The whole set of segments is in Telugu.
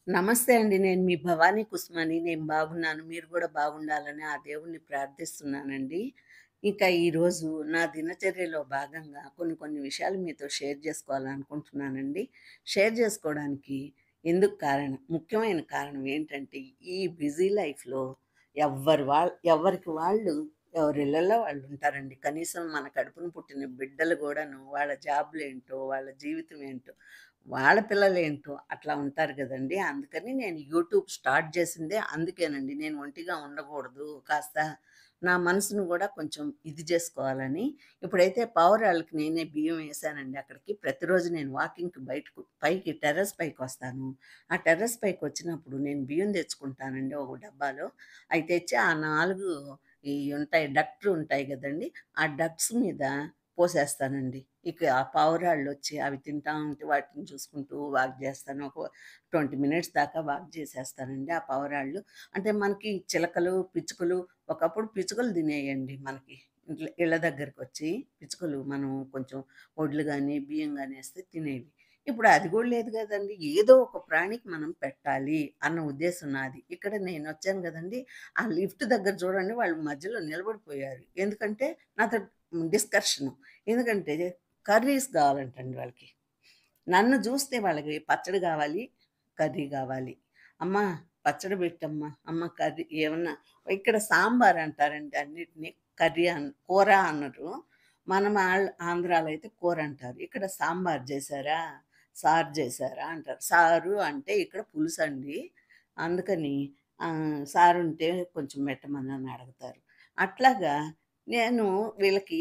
నమస్తే అండి. నేను మీ భవానీ కుసుమని. నేను బాగున్నాను. మీరు గూడా బాగుండాలని ఆ దేవుడిని ప్రార్థిస్తున్నానండి. ఇక ఈరోజు నా దినచర్యలో భాగంగా కొన్ని కొన్ని విషయాలు మీతో షేర్ జేసుకోవాలనుకుంటున్నానండి. షేర్ జేసుకోవడానికి ఎందుకు కారణం ముఖ్యమైన కారణం ఏంటంటే, ఈ బిజీ లైఫ్‌లో ఎవ్వరి వాళ్ ఎవరికి వాళ్ళు ఎవరిళ్ళల్లో వాళ్ళుంటారండి. కనీసం మన కడుపున పుట్టిన బిడ్డలు గూడాను వాళ్ళ జాబులేంటో, వాళ్ళ జీవితం ఏంటో, వాళ్ళ పిల్లలేంటో అట్లా ఉంటారు గదండీ! అందుకని నేను యూట్యూబ్ స్టార్ట్ జేసిందే అందుకేనండి. నేను ఒంటిగా ఉండగూడదు. కాస్త నా మనసును గూడా కొంచెం ఇది జేసుకోవాలని. ఇప్పుడైతే పావురాళ్ళకి నేనే బియ్యం ఏశానండి అక్కడికి. ప్రతిరోజు నేను వాకింగ్‌కి బయటకు పైకి టెర్రస్ పైకొస్తాను. ఆ టెర్రస్ పైకొచ్చినప్పుడు నేను బియ్యం తెచ్చుకుంటానండి ఒక డబ్బాలో. అయి తెచ్చి ఆ 4 ఇయి ఉంటాయి డక్ట్‌లు ఉంటాయి గదండీ! ఆ డక్ట్స్ మీద పోసేస్తానండి. ఇక ఆ పావురాళ్ళొచ్చి అవి తింటా ఉంటే వాటిని చూసుకుంటూ వాక్ జేస్తాను. ఒక 20 మినిట్స్ దాకా వాక్ జేసేస్తానండి ఆ పావురాళ్ళు. అంటే మనకి చిలకలు, పిచ్చుకలు ఒకప్పుడు పిచ్చుకలు తినేయండి మనకి. ఇంట్ల ఇళ్ళ దగ్గరకొచ్చి పిచ్చుకలు మనం కొంచెం వడ్లు గాని, బియ్యం గాని ఏస్తే తినేవి. ఇప్పుడు అది గూడా లేదు గదండీ! ఏదో ఒక ప్రాణికి మనం పెట్టాలి అన్న ఉద్దేశం నాది. ఇక్కడ నేనొచ్చాను గదండీ! ఆ లిఫ్ట్ దగ్గర చూడండి వాళ్ళు మధ్యలో నిలబడిపోయారు. ఎందుకంటే నాతో డిస్కషను. ఎందుకంటే కర్రీస్ గావాలంటండి వాళ్ళకి. నన్ను జూస్తే వాళ్ళకి పచ్చడి గావాలి, కర్రీ గావాలి. అమ్మ పచ్చడి పెట్టమ్మా, అమ్మ కర్రీ ఏమన్నా ఇక్కడ సాంబార్ అంటారండి అన్నిటిని. కర్రీ అన్ కూర అనరు. మనం ఆళ్ ఆంధ్రాలో అయితే కూరంటారు. ఇక్కడ సాంబార్ జేశారా, సారు జేశారా అంటారు. సారు అంటే ఇక్కడ పులుసండి. అందుకని ఆహ్, సారుంటే కొంచెం పెట్టమనని అడుగుతారు. అట్లాగా నేను వీళ్ళకి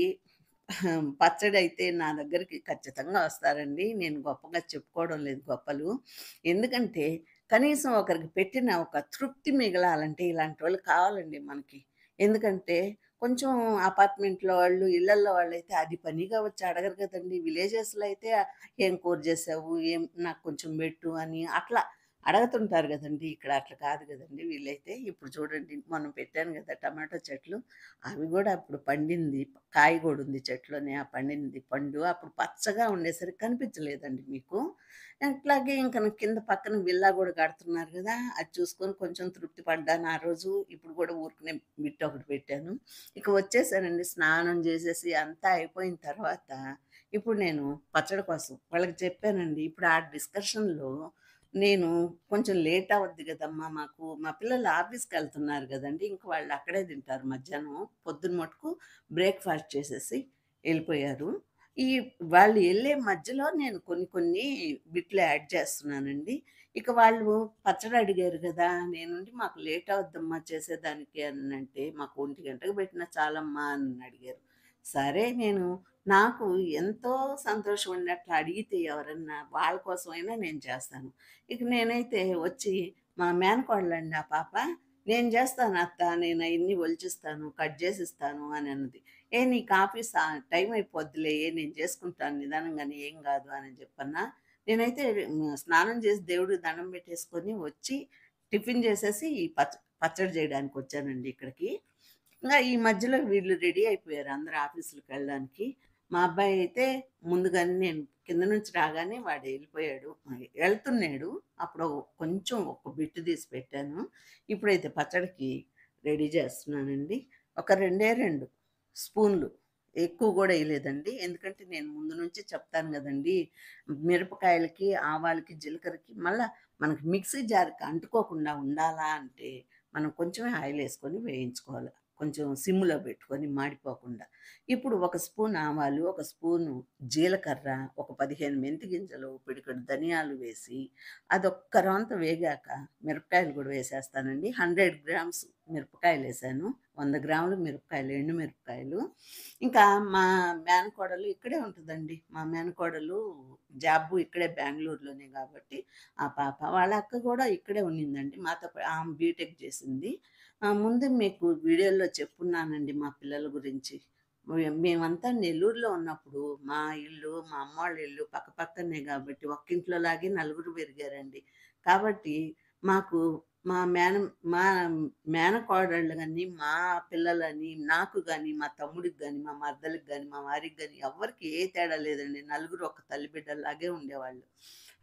పచ్చడైతే నా దగ్గరికి ఖచ్చితంగా వస్తారండి. నేను గొప్పగా చెప్పుకోవడం లేదు గొప్పలు. ఎందుకంటే కనీసం ఒకరికి పెట్టిన ఒక తృప్తి మిగలాలంటే ఇలాంటోళ్ళు కావాలండి మనకి. ఎందుకంటే కొంచెం అపార్ట్‌మెంట్‌లో వాళ్ళు, ఇళ్ళల్లో వాళ్ళైతే అది పనిగా వచ్చి అడగరు గదండీ! విలేజెస్‌లో అయితే ఏం కూర జేశావు? ఏం నాకు కొంచెం బెట్టు అని అట్లా అడగతుంటారు గదండీ! ఇక్కడ అట్లా కాదు గదండీ! వీళ్ళైతే ఇప్పుడు చూడండి మొన్న పెట్టాను గదా! టమాటో చెట్లు. అవి గూడా అప్పుడు పండింది. కాయ గూడా ఉంది చెట్లోనే. ఆ పండింది పండు అప్పుడు పచ్చగా ఉండేసరికి కనిపించలేదండి మీకు. అట్లాగే ఇంక నా కింద పక్కన విల్లా గూడా కడుతున్నారు గదా! అది చూసుకొని కొంచెం తృప్తి పడ్డాను ఆ రోజు. ఇప్పుడు గూడా ఊరికనే బిట్ ఒకటి పెట్టాను. ఇక వచ్చేసానండి స్నానం జేసేసి అంతా అయిపోయిన తర్వాత ఇప్పుడు నేను పచ్చడి కోసం వాళ్ళకి చెప్పానండి. ఇప్పుడు ఆ డిస్కషన్‌లో నేను కొంచెం లేట్ అవుద్ది గదమ్మా మాకు. మా పిల్లలు ఆఫీస్‌కెళ్తున్నారు గదండీ! ఇంక వాళ్ళు అక్కడే తింటారు మధ్యాహ్నం. పొద్దున మటుకు బ్రేక్‌ఫాస్ట్ చేసేసి ఎళ్ళిపోయారు. ఈ వాళ్ళు ఎళ్ళే మధ్యలో నేను కొన్ని కొన్ని బిట్లు యాడ్ చేస్తున్నానండి. ఇక వాళ్ళు పచ్చడి అడిగారు గదా! నేనుండి మాకు లేట్ అవుద్దమ్మా చేసేదానికి అనంటే, మాకు 1 గంటకు పెట్టినా చాలమ్మా అని అడిగారు. సరే నేను నాకు ఎంతో సంతోషం అండి అట్లా అడిగితే ఎవరన్నా వాళ్ళ కోసమైనా నేను చేస్తాను. ఇక నేనైతే వచ్చి మా మేనకోడలండి ఆ పాప. "నేను జేస్తాను అత్త. నేను అయన్నీ ఒలిచిస్తాను, కట్ జేసిస్తాను" అని అన్నది. "ఏ నీకు ఆఫీస్ ఆహ్, టైం అయిపోద్దిలే నేను జేసుకుంటాను నిదానంగానే ఏం గాదు" అని చెప్పన్నా. నేనైతే హ్మ్, స్నానం చేసి దేవుడికి దండం పెట్టేసుకొని వచ్చి టిఫిన్ జేసేసి పచ్చ పచ్చడి జేయడానికొచ్చానండి ఇక్కడికి. ఇంగా ఈ మధ్యలో వీళ్ళు రెడీ అయిపోయారు అందరూ ఆఫీసులకెళ్ళడానికి. మా అబ్బాయి అయితే ముందుగానే నేను కింద నుంచి రాగానే వాడు ఎళ్ళిపోయాడు. ఆహ్, ఎళ్తున్నాడు. అప్పుడు కొంచెం ఒక బిట్ తీసి పెట్టాను. ఇప్పుడైతే పచ్చడికి రెడీ చేస్తున్నానండి. ఒక రెండే 2 స్పూన్లు ఎక్కువ గూడా ఎయలేదండి. ఎందుకంటే నేను ముందు నుంచి చెప్తాను గదండీ! మిరపకాయలకి, ఆవాలకి, జీలకర్రకి మళ్ళా మనకి మిక్సీ జార్‌కి అంటుకోకుండా ఉండాలా అంటే మనం కొంచెమే ఆయిలేసుకొని వేయించుకోవాలి. కొంచెం సిమ్‌లో పెట్టుకొని మాడిపోకుండా. ఇప్పుడు ఒక స్పూన్ ఆవాలు, ఒక స్పూను జీలకర్ర, ఒక 15 మెంతి గింజలు, పిడికెడు ధనియాలు వేసి అదొక్క రౌంత వేగాక మిరపకాయలు గూడా వేసేస్తానండి. 100 గ్రామ్స్ మిరపకాయలేసాను. 100 గ్రాములు మిరపకాయలు, ఎండు మిరపకాయలు. ఇంకా మా మేనకోడలు ఇక్కడే ఉంటదండి. మా మేనకోడలు జాబు ఇక్కడే బెంగుళూరులోనే గాబట్టి ఆ పాప వాళ్ళ అక్క గూడా ఇక్కడే ఉండిందండి. మాతో పా ఆమె బీటెక్ జేసింది. ఆహ్, ముందు మీకు వీడియోలో చెప్పున్నానండి మా పిల్లల గురించి. మే మేమంతా నెల్లూరులో ఉన్నప్పుడు మా ఇల్లు, మా అమ్మోళ్ళ ఇల్లు పక్కపక్కనే గాబట్టి ఒక్కింట్లో లాగే నలుగురు పెరిగారండి. కాబట్టి మాకు మా మేన మా మేనకోడళ్ళు గాని, మా పిల్లలని, నాకు గాని, మా తమ్ముడికి గాని, మా మరదలకి గాని, మా వారికి గాని ఎవ్వరికీ ఏ తేడా లేదండి. నలుగురు ఒక తల్లి బిడ్డల్లాగే ఉండేవాళ్ళు.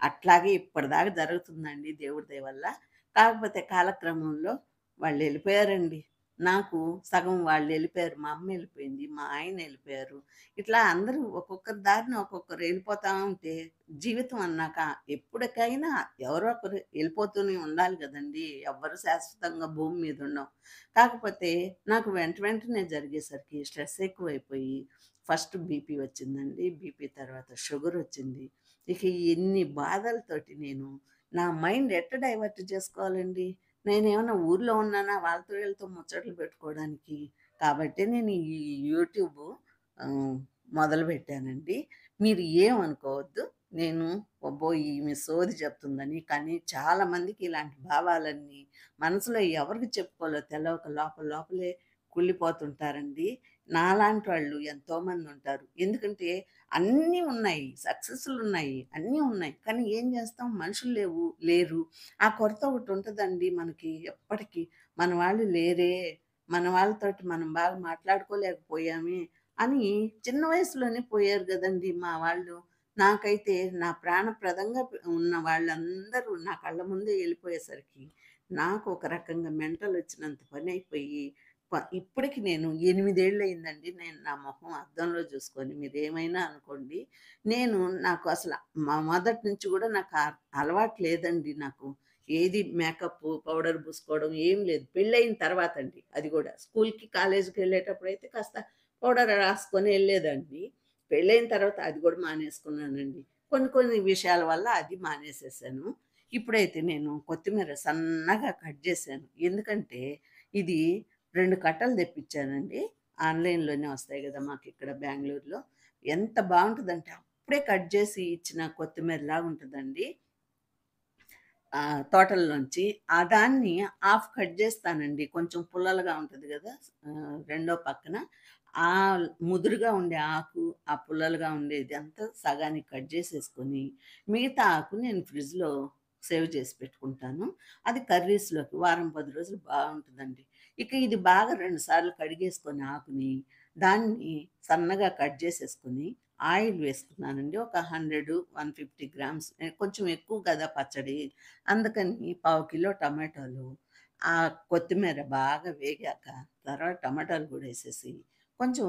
అట్లాగే ఇప్పటిదాకా జరుగుతుందండి దేవుడి దయ వల్ల. కాకపోతే కాలక్రమంలో వాళ్ళెళ్ళిపోయారండి. నాకు సగం వాళ్ళెళ్ళిపోయారు. మా అమ్మ ఎళ్ళిపోయింది. మా ఆయన ఎళ్ళిపోయారు. ఇట్లా అందరూ ఒక్కొక్కరి దారిన ఒక్కొక్కరు ఎళ్ళిపోతా ఉంటే, జీవితం అన్నాక ఎప్పటికైనా ఎవరో ఒకరు ఎళ్ళిపోతూనే ఉండాలి గదండీ! ఎవ్వరు శాశ్వతంగా భూమి మీద ఉండం. కాకపోతే నాకు వెంట వెంటనే జరిగేసరికి స్ట్రెస్ ఎక్కువైపోయి ఫస్ట్ బీపీ వచ్చిందండి. బీపీ తర్వాత షుగరొచ్చింది. ఇక ఎన్ని బాధలతోటి నేను నా మైండ్ ఎట్ట డైవర్ట్ చేసుకోవాలండి? నేనేమన్నా ఊర్లో ఉన్నానా వాళ్ళతో వీళ్ళతో ముచ్చట్లు పెట్టుకోవడానికి. కాబట్టే నేను ఈ యూట్యూబు ఆహ్, మొదలుపెట్టానండి. మీరు ఏమనుకోవద్దు. నేను అబ్బో! ఈమె సోది చెప్తుందని. కానీ చాలా మందికి ఇలాంటి భావాలన్నీ మనసులో ఎవరికి చెప్పుకోవాలో తెలవక లోపల లోపలే కుళ్ళిపోతుంటారండి. నాలాంటి వాళ్ళు ఎంతోమందుంటారు. ఎందుకంటే అన్నీ ఉన్నాయి. సక్సెస్‌లున్నాయి. అన్నీ ఉన్నాయి. కానీ ఏం చేస్తాం మనుషులు లేవు లేరు. ఆ కొరత ఒకటుంటదండి మనకి ఎప్పటికి. మన వాళ్ళు లేరే, మన వాళ్ళతోటి మనం బాగా మాట్లాడుకోలేకపోయామే అని చిన్న వయసులోనే పోయారు గదండీ మా వాళ్ళు. నాకైతే నా ప్రాణప్రదంగా ప ఉన్న వాళ్ళందరూ నా కళ్ళ ముందే ఎళ్ళిపోయేసరికి, నాకు ఒక రకంగా మెంటలొచ్చినంత పనైపోయి, ప ఇప్పటికి నేను 8 ఏళ్లయిందండి నేను నా మొహం అద్దంలో జూసుకొని. మీరేమైనా అనుకోండి. నేను నాకు అసల మ మొదటి నుంచి గూడా నాకు ఆ అలవాటు లేదండి నాకు. ఏది మేకప్పు, పౌడర్ పూసుకోవడం ఏం లేదు. పెళ్ళయిన తర్వాతండి అది గూడా. స్కూల్‌కి, కాలేజీకెళ్ళేటప్పుడైతే కాస్త పౌడర్ రాసుకొని ఎళ్ళేదాన్ని. పెళ్ళైన తర్వాత అది గూడా మానేసుకున్నానండి. కొన్ని కొన్ని విషయాల వల్ల అది మానేసేసాను. ఇప్పుడైతే నేను కొత్తిమీర సన్నగా కట్ జేశాను. ఎందుకంటే ఇది 2 కట్టలు తెప్పిచ్చానండి. ఆన్‌లైన్‌లోనే వస్తాయి గదా! మాకిక్కడ బెంగుళూరులో. ఎంత బావుంటదంటే అప్పుడే కట్ జేసి ఇచ్చిన కొత్తిమీరలాగుంటదండి. ఆ! తోటల్లోంచి. ఆ దాన్ని హాఫ్ కట్ జేస్తానండి. కొంచెం పుల్లలుగా ఉంటది గదా! ఆహ్, రెండో పక్కన. ఆ ముదురుగా ఉండే ఆకు, ఆ పుల్లలుగా ఉండేది అంతా సగానికి కట్ జేసేసుకొని, మిగతా ఆకు నేను ఫ్రిడ్జ్‌లో సేవ్ చేసి పెట్టుకుంటాను. అది కర్రీస్‌లోకి వారం, 10 రోజులు బావుంటదండి. ఇక ఇది బాగా 2 సార్లు కడిగేసుకొని ఆకుని, దాన్ని సన్నగా కట్ జేసేసుకొని, ఆయిల్ వేసుకున్నానండి. ఒక 100, 150 గ్రామ్స్ ఆహ్, కొంచెం ఎక్కువ గదా పచ్చడి. అందుకని పావు కిలో టమాటాలు, ఆ కొత్తిమీర బాగా వేగాక, తర్వాత టమాటాలు గూడా ఎసేసి, కొంచెం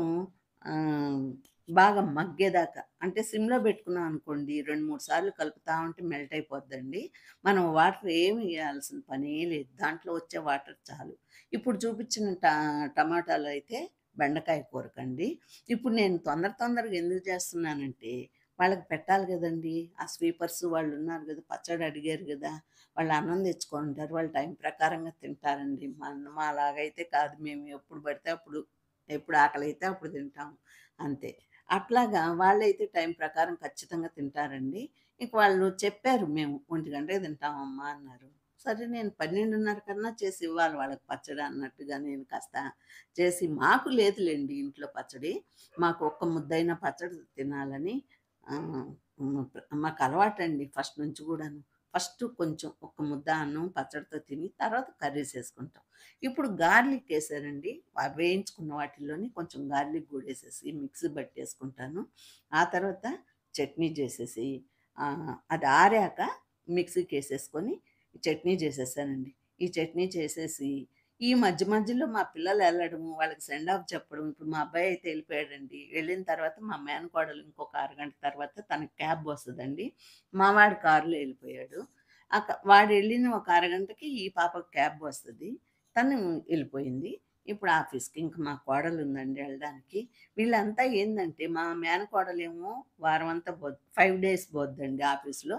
ఆహ్, బాగా మగ్గేదాకా అంటే సిమ్‌లో పెట్టుకున్నాం అనుకోండి 2, 3 సార్లు కలుపుతా ఉంటే మెల్ట్ అయిపోద్దండి. మనం వాటర్ ఏమి ఎయాల్సిన పనే లేదు. దాంట్లో వచ్చే వాటర్ చాలు. ఇప్పుడు చూపిచ్చిన ట టమాటాలయితే బెండకాయ కూరకండి. ఇప్పుడు నేను తొందర తొందరగా ఎందుకు చేస్తున్నానంటే, వాళ్ళకి పెట్టాలి గదండీ! ఆ స్వీపర్స్ వాళ్ళున్నారు గదా! పచ్చడి అడిగారు గదా! వాళ్ళు అన్నం తెచ్చుకుంటారు. వాళ్ళు టైం ప్రకారంగా తింటారండి. మన మాలాగైతే కాదు. మేము ఎప్పుడు పడితే అప్పుడు, ఎప్పుడు ఆకలైతే అప్పుడు తింటాం. అంతే. అట్లాగా వాళ్ళైతే టైం ప్రకారం ఖచ్చితంగా తింటారండి. ఇంక వాళ్ళు చెప్పారు మేము 1 గంటకి తింటామమ్మా అన్నారు. సరే నేను 12:30 కన్నా చేసి ఇవ్వాలి వాళ్ళకి పచ్చడి అన్నట్టుగా నేను కాస్త చేసి మాకు లేదులెండి ఇంట్లో పచ్చడి. మాకు ఒక్క ముద్దైనా పచ్చడి తినాలని ఆహ్, హ్మ్. మాకు అలవాటండి ఫస్ట్ నుంచి గూడాను. ఫస్ట్ కొంచెం ఒక ముద్ద అన్నం పచ్చడితో తిని తర్వాత కర్రీస్ ఏసుకుంటాం. ఇప్పుడు గార్లిక్ ఏసానండి. ఆ వేయించుకున్న వాటిల్లోని కొంచెం గార్లిక్ గూడా ఏసేసి మిక్సీ పట్టేసుకుంటాను. ఆ తర్వాత చట్నీ జేసేసి ఆహ్, అది ఆరాక మిక్సీకేసేసుకొని చట్నీ చేసేసానండి. ఈ చట్నీ చేసేసి, ఈ మధ్య మధ్యలో మా పిల్లలు ఎళ్ళడము, వాళ్ళకి సెండ్ ఆఫ్ చెప్పడం. ఇప్పుడు మా అబ్బాయి అయితే ఎళ్ళిపోయాడండి. వెళ్ళిన తర్వాత మా మేనకోడలు ఇంకొక అరగంట తర్వాత తనకి క్యాబ్ వస్తదండి. మా వాడు కారులో ఎళ్ళిపోయాడు. అక వాడెళ్ళిన ఒక అరగంటకి ఈ పాపకి క్యాబ్ వస్తది. తను ఎళ్ళిపోయింది. ఇప్పుడు ఆఫీస్‌కి. ఇంక మా కోడలుందండి ఎళ్ళడానికి. వీళ్ళంతా ఏందంటే, మా మేనకోడలేమో వారమంతా పోద్ది. 5 డేస్ పోద్దండి ఆఫీస్‌లో.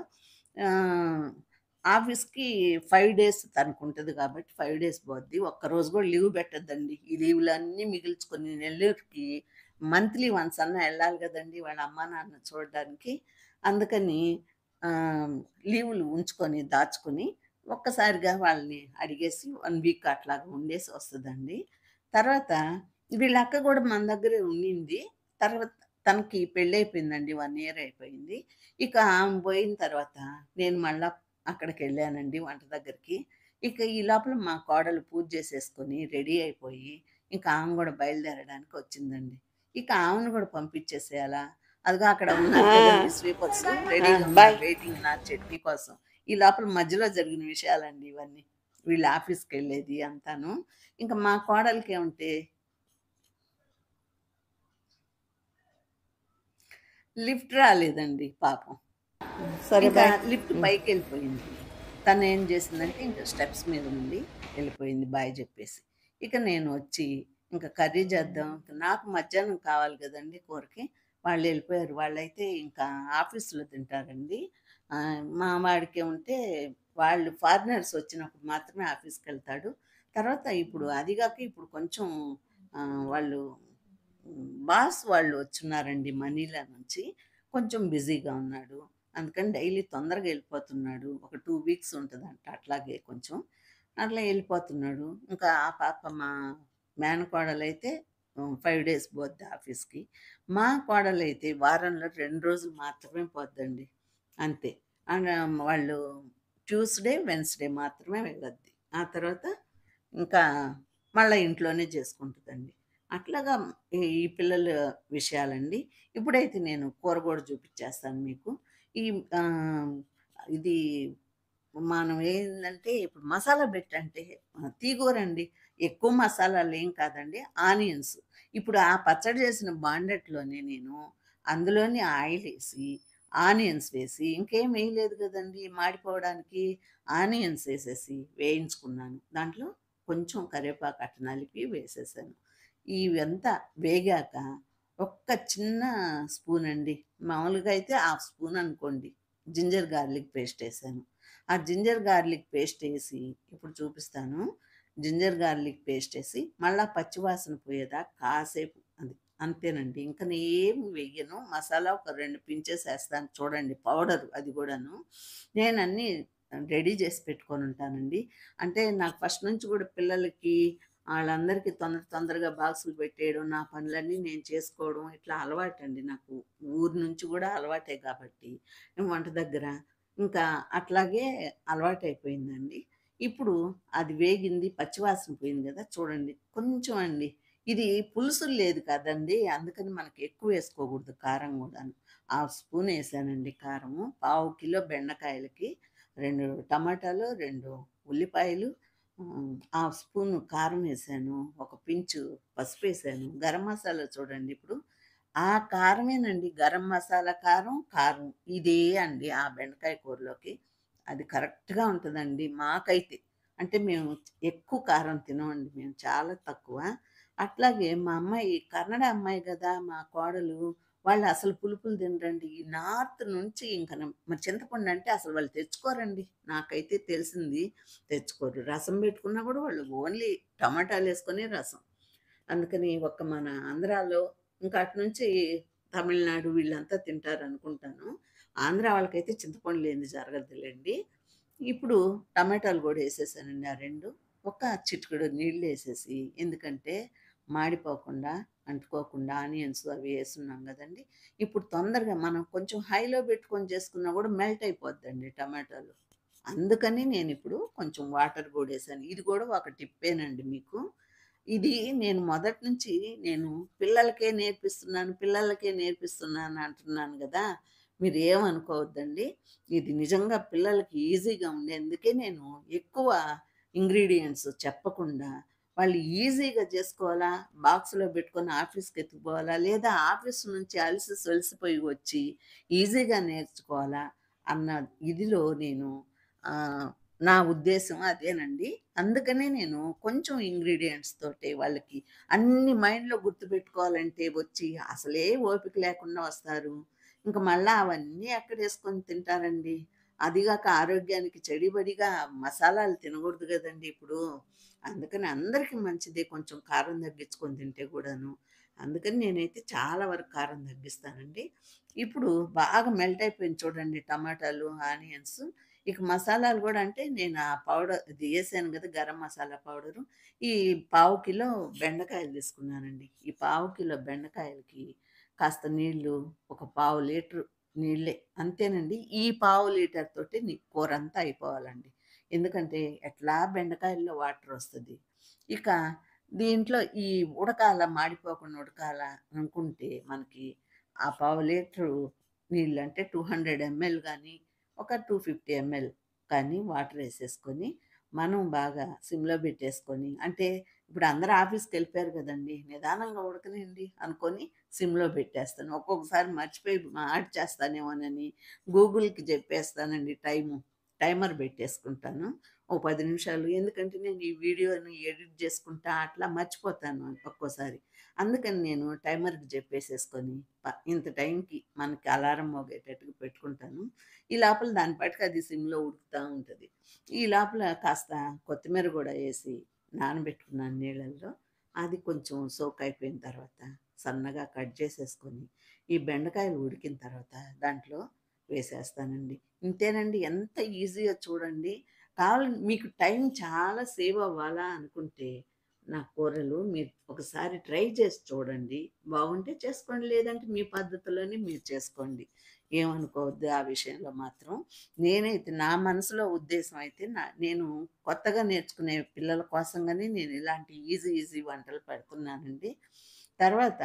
ఆహ్, ఆఫీస్‌కి 5 డేస్ తనకుంటది కాబట్టి 5 డేస్ పోద్ది. ఒక్కరోజు గూడా లీవ్ పెట్టద్దండి. ఈ లీవ్‌లన్నీ మిగిల్చుకొని నెల్లూరుకి మంత్లీ వన్స్ అన్నా ఎళ్ళాలి గదండీ! వాళ్ళ అమ్మా, నాన్న చూడడానికి. అందుకని ఆహ్, లీవులు ఉంచుకొని, దాచుకొని ఒక్కసారిగా వాళ్ళని అడిగేసి 1 వీక్ అట్లాగా ఉండేసి వస్తదండి. తర్వాత వీళ్ళ అక్క గూడా మన దగ్గరే ఉండింది. తర్వాత తనకి పెళ్లయిపోయిందండి. 1 ఇయర్ అయిపోయింది. ఇక ఆమె పోయిన తర్వాత నేను మళ్ళా అక్కడికెళ్ళానండి వంట దగ్గరికి. ఇక ఈ లోపల మా కోడలు పూజ చేసేసుకొని రెడీ అయిపోయి, ఇంక ఆమె గూడా బయలుదేరడానికి వచ్చిందండి. ఇక ఆమెను గూడా పంపించేసేయాలా? అదిగో అక్కడ ఉన్నారు ఆ. కదండి స్వీపర్స్ రెడీగా బాయ్. ఉన్నారు వెయిటింగ్ నా చట్నీ కోసం ఈ లోపల మధ్యలో జరిగిన విషయాలండి ఇవన్నీ వీళ్ళ ఆఫీస్కి వెళ్ళేది అంతాను ఇంకా మా కోడలికి ఏమంటే లిఫ్ట్ రాలేదండి పాపం సరే ఇంకా బాయ్ లిఫ్ట్ పైకి వెళ్ళిపోయింది తను ఏం చేసిందంటే ఇంకా స్టెప్స్ మీద నుండి వెళ్ళిపోయింది బాయ్ చెప్పేసి ఇక నేను వచ్చి ఇంకా కర్రీ చేద్దాం నాకు మధ్యాహ్నం కావాలి కదండి కూరకి వాళ్ళు వెళ్ళిపోయారు వాళ్ళైతే ఇంకా ఆఫీస్లో తింటారండి ఆ, మా వాడికి ఉంటే వాళ్ళు ఫారినర్స్ వచ్చినప్పుడు మాత్రమే ఆఫీస్కి వెళ్తాడు తర్వాత ఇప్పుడు అదిగాక ఇప్పుడు కొంచెం ఆ, వాళ్ళు బాస్ వాళ్ళు వచ్చున్నారండి మనీలా నుంచి కొంచెం బిజీగా ఉన్నాడు అందుకని డైలీ తొందరగా వెళ్ళిపోతున్నాడు ఒక టూ వీక్స్ ఉంటుందంట అట్లాగే కొంచెం అట్లా వెళ్ళిపోతున్నాడు ఇంకా ఆ పాప మా మేనకోడలైతే ఫైవ్ డేస్ పోద్ది ఆఫీస్కి మా కోడలైతే వారంలో రెండు రోజులు మాత్రమే పోద్దండి అంతే అండ్ వాళ్ళు ట్యూస్డే వెన్స్డే మాత్రమే వెళ్ళొద్ది ఆ తర్వాత ఇంకా మళ్ళీ ఇంట్లోనే చేసుకుంటుందండి అట్లాగా ఈ ఈ పిల్లల విషయాలండి ఇప్పుడైతే నేను కూర కూడా చూపించేస్తాను మీకు ఈ ఆ, ఇది మనం ఏంటంటే ఇప్పుడు మసాలా బెట్ అంటే తీగూరండి ఎక్కువ మసాలాలు ఏం కాదండి ఆనియన్స్ ఇప్పుడు ఆ పచ్చడి చేసిన బాండెట్లోనే నేను అందులోని ఆయిల్ వేసి ఆనియన్స్ వేసి ఇంకేం వేయలేదు కదండి మాడిపోవడానికి ఆనియన్స్ వేసేసి వేయించుకున్నాను దాంట్లో కొంచెం కరివేపాకు అట్ట నలిపి వేసేసాను ఇవంతా వేగాక ఒక్క చిన్న స్పూన్ అండి మామూలుగా అయితే హాఫ్ స్పూన్ అనుకోండి జింజర్ గార్లిక్ పేస్ట్ వేసాను ఆ జింజర్ గార్లిక్ పేస్ట్ వేసి ఇప్పుడు చూపిస్తాను జింజర్ గార్లిక్ పేస్ట్ వేసి మళ్ళా పచ్చివాసన పోయేదా కాసేపు అది అంతేనండి ఇంకా ఏం వెయ్యను మసాలా ఒక రెండు పించెస్ వేస్తాను చూడండి పౌడర్ అది కూడాను నేను అన్నీ రెడీ చేసి పెట్టుకొని ఉంటానండి అంటే నాకు ఫస్ట్ నుంచి కూడా పిల్లలకి వాళ్ళందరికీ తొందర తొందరగా బాక్సులు పెట్టేయడం నా పనులన్నీ నేను చేసుకోవడం ఇట్లా అలవాటండి నాకు ఊరు నుంచి కూడా అలవాటే కాబట్టి వంట దగ్గర ఇంకా అట్లాగే అలవాటైపోయిందండి ఇప్పుడు అది వేగింది పచ్చివాసన పోయింది కదా చూడండి కొంచెం అండి ఇది పులుసు లేదు కదండి అందుకని మనకి ఎక్కువ వేసుకోకూడదు కారం కూడాను హాఫ్ స్పూన్ వేసానండి కారము పావు కిలో బెండకాయలకి రెండు టమాటాలు రెండు ఉల్లిపాయలు ఆ, హాఫ్ స్పూన్ కారం వేసాను ఒక పించు పసుపు వేసాను గరం మసాలా చూడండి ఇప్పుడు ఆ కారమేనండి గరం మసాలా కారం కారం ఇదే అండి ఆ బెండకాయ కూరలోకి అది కరెక్ట్గా ఉంటుందండి మాకైతే అంటే మేము ఎక్కువ కారం తినమండి మేము చాలా తక్కువ అట్లాగే మా అమ్మాయి కన్నడ అమ్మాయి కదా మా కోడలు వాళ్ళు అసలు పులుపులు తినరండి ఈ నార్త్ నుంచి ఇంకా మరి చింతపండు అంటే అసలు వాళ్ళు తెచ్చుకోరండి నాకైతే తెలిసింది తెచ్చుకోరు రసం పెట్టుకున్నా కూడా వాళ్ళు ఓన్లీ టమాటాలు వేసుకొని రసం అందుకని ఒక్క మన ఆంధ్రాలో ఇంకా అటు నుంచి తమిళనాడు వీళ్ళంతా తింటారు అనుకుంటాను ఆంధ్ర వాళ్ళకైతే చింతపండు లేనిది జరగదులేండి ఇప్పుడు టమాటాలు కూడా వేసేసానండి ఆ రెండు ఒక చిటికెడు నీళ్ళు వేసేసి ఎందుకంటే మాడిపోకుండా అంటుకోకుండా ఆనియన్స్ అవి వేస్తున్నాం కదండి ఇప్పుడు తొందరగా మనం కొంచెం హైలో పెట్టుకొని చేసుకున్నా కూడా మెల్ట్ అయిపోద్దండి టమాటాలు అందుకని నేను ఇప్పుడు కొంచెం వాటర్ కూడా వేసాను ఇది కూడా ఒక టిప్పేనండి మీకు ఇది నేను మొదటి నుంచి నేను పిల్లలకే నేర్పిస్తున్నాను పిల్లలకే నేర్పిస్తున్నాను అంటున్నాను కదా మీరు ఏమనుకోవద్దండి ఇది నిజంగా పిల్లలకి ఈజీగా ఉండేందుకే నేను ఎక్కువ ఇంగ్రీడియంట్స్ చెప్పకుండా వాళ్ళు ఈజీగా చేసుకోవాలా బాక్స్లో పెట్టుకొని ఆఫీస్కి ఎత్తుకుపోవాలా లేదా ఆఫీస్ నుంచి అలసి సొలిసిపోయి వచ్చి ఈజీగా నేర్చుకోవాలా అన్న ఇదిలో నేను ఆ, నా ఉద్దేశం అదేనండి అందుకనే నేను కొంచెం ఇంగ్రీడియంట్స్ తోటి వాళ్ళకి అన్ని మైండ్లో గుర్తుపెట్టుకోవాలంటే వచ్చి అసలే ఓపిక లేకుండా వస్తారు ఇంకా మళ్ళీ అవన్నీ ఎక్కడ వేసుకొని తింటారండి అదిగాక ఆరోగ్యానికి చెడిబడిగా మసాలాలు తినకూడదు కదండి ఇప్పుడు అందుకని అందరికీ మంచిదే కొంచెం కారం తగ్గించుకొని తింటే కూడాను అందుకని నేనైతే చాలా వరకు కారం తగ్గిస్తానండి ఇప్పుడు బాగా మెల్ట్ అయిపోయింది చూడండి టమాటాలు ఆనియన్స్ ఇక మసాలాలు కూడా అంటే నేను ఆ పౌడర్ ఇది వేసాను కదా గరం మసాలా పౌడరు ఈ పావు కిలో బెండకాయలు తీసుకున్నానండి ఈ పావు కిలో బెండకాయలకి కాస్త నీళ్ళు ఒక పావు లీటర్ నీళ్ళే అంతేనండి ఈ పావు లీటర్ తోటి నీ కూర అంతా అయిపోవాలండి ఎందుకంటే ఎట్లా బెండకాయల్లో వాటర్ వస్తుంది ఇక దీంట్లో ఈ ఉడకాల మాడిపోకుండా ఉడకాల అనుకుంటే మనకి ఆ పావు లీటరు నీళ్ళు అంటే 200 ఎంఎల్ గానీ, ఒక 250 ఎంఎల్ కానీ వాటర్ ఏసేసుకొని, మనం బాగా సిమ్‌లో పెట్టేసుకొని అంటే ఇప్పుడు అందరూ ఆఫీస్‌కెళ్ళిపోయారు గదండీ! నిదానంగా ఉడకనియండి అనుకోని సిమ్‌లో పెట్టేస్తాను. ఒక్కొక్కసారి మర్చిపోయి మార్చేస్తానేమోనని గూగుల్‌కి జెప్పేస్తానండి టైము. టైమర్ బెట్టేసుకుంటాను. ఓ 10 నిమిషాలు ఎందుకంటే నేను ఈ వీడియోని ఎడిట్ జేసుకుంటా అట్లా మర్చిపోతాను ఒక్కోసారి. అందుకని నేను టైమర్‌కి జెప్పేసేసుకొని ప ఇంత టైంకి మనకి అలారం మోగేటట్టుగా పెట్టుకుంటాను. ఈ లోపల దాని పాటికి అది సిమ్‌లో ఉడుకుతా ఉంటది. ఈ లోపల కాస్త కొత్తిమీర గూడా ఏసి నానబెట్టుకున్నాను నీళ్ళల్లో. అది కొంచెం సోక్ అయిపోయిన తర్వాత సన్నగా కట్ జేసేసుకొని, ఈ బెండకాయలు ఉడికిన తర్వాత దాంట్లో వేసేస్తానండి. ఇంతేనండి ఎంత ఈజీయో చూడండి. కావాలంటే మీకు టైం చాలా సేవ్ అవ్వాలా అనుకుంటే, నా కూరలు మీరు ఒకసారి ట్రై చేసి చూడండి. బాగుంటే చేసుకోండి. లేదంటే మీ పద్ధతిలోనే మీరు చేసుకోండి. ఏమనుకోవద్దు ఆ విషయంలో మాత్రం. నేనైతే నా మనసులో ఉద్దేశం అయితే నా నేను కొత్తగా నేర్చుకునే పిల్లల కోసంగానే నేను ఇలాంటి ఈజీ ఈజీ వంటలు పెడుతున్నానండి. తర్వాత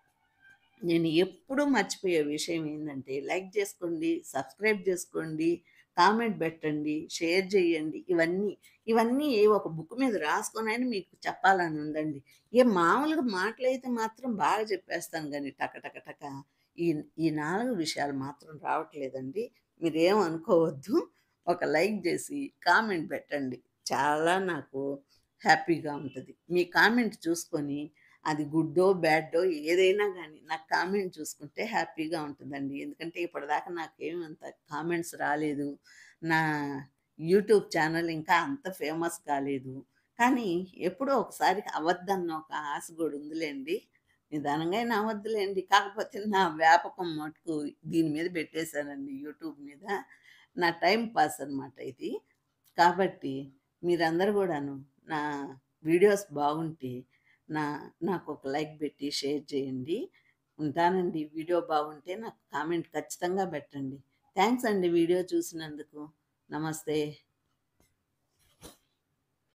నేను ఎప్పుడూ మర్చిపోయే విషయం ఏందంటే లైక్ జేసుకోండి, సబ్స్క్రైబ్ జేసుకోండి, కామెంట్ బెట్టండి, షేర్ జేయండి. ఇవన్నీ, ఇవన్నీ ఒక బుక్ మీద రాసుకొనైనా మీకు చెప్పాలని ఉందండి. ఏ మామూలుగా మాటలైతే మాత్రం బాగా చెప్పేస్తాను గానీ టక టక టక ఈ ఈ 4 విషయాలు మాత్రం రావట్లేదండి. మీరేం అనుకోవద్దు. ఒక లైక్ జేసి కామెంట్ బెట్టండి. చాలా నాకు హ్యాపీగా ఉంటది. మీ కామెంట్ చూసుకొని అది గుడ్డో, బ్యాడో ఏదైనా గానీ నాకు కామెంట్ చూసుకుంటే హ్యాపీగా ఉంటదండి. ఎందుకంటే ఇప్పటిదాకా నాకేమి అంత కామెంట్స్ రాలేదు. నా యూట్యూబ్ ఛానల్ ఇంకా అంత ఫేమస్ కాలేదు. కానీ ఎప్పుడో ఒకసారి అవద్దన్న ఒక ఆశ గూడా ఉందిలెండి. నిదానంగా అయినా అవద్దులెండి. కాకపోతే నా వ్యాపకం మటుకు దీని మీద బెట్టేసానండి యూట్యూబ్ మీద. నా టైమ్ పాస్ అనమాట ఇది. కాబట్టి మీరందరూ గూడాను నా వీడియోస్ బాగుంటే నా నాకొక లైక్ బెట్టి షేర్ చేయండి. ఉంటానండి. వీడియో బాగుంటే నాకు కామెంట్ ఖచ్చితంగా బెట్టండి. థాంక్స్ అండి వీడియో చూసినందుకు. నమస్తే.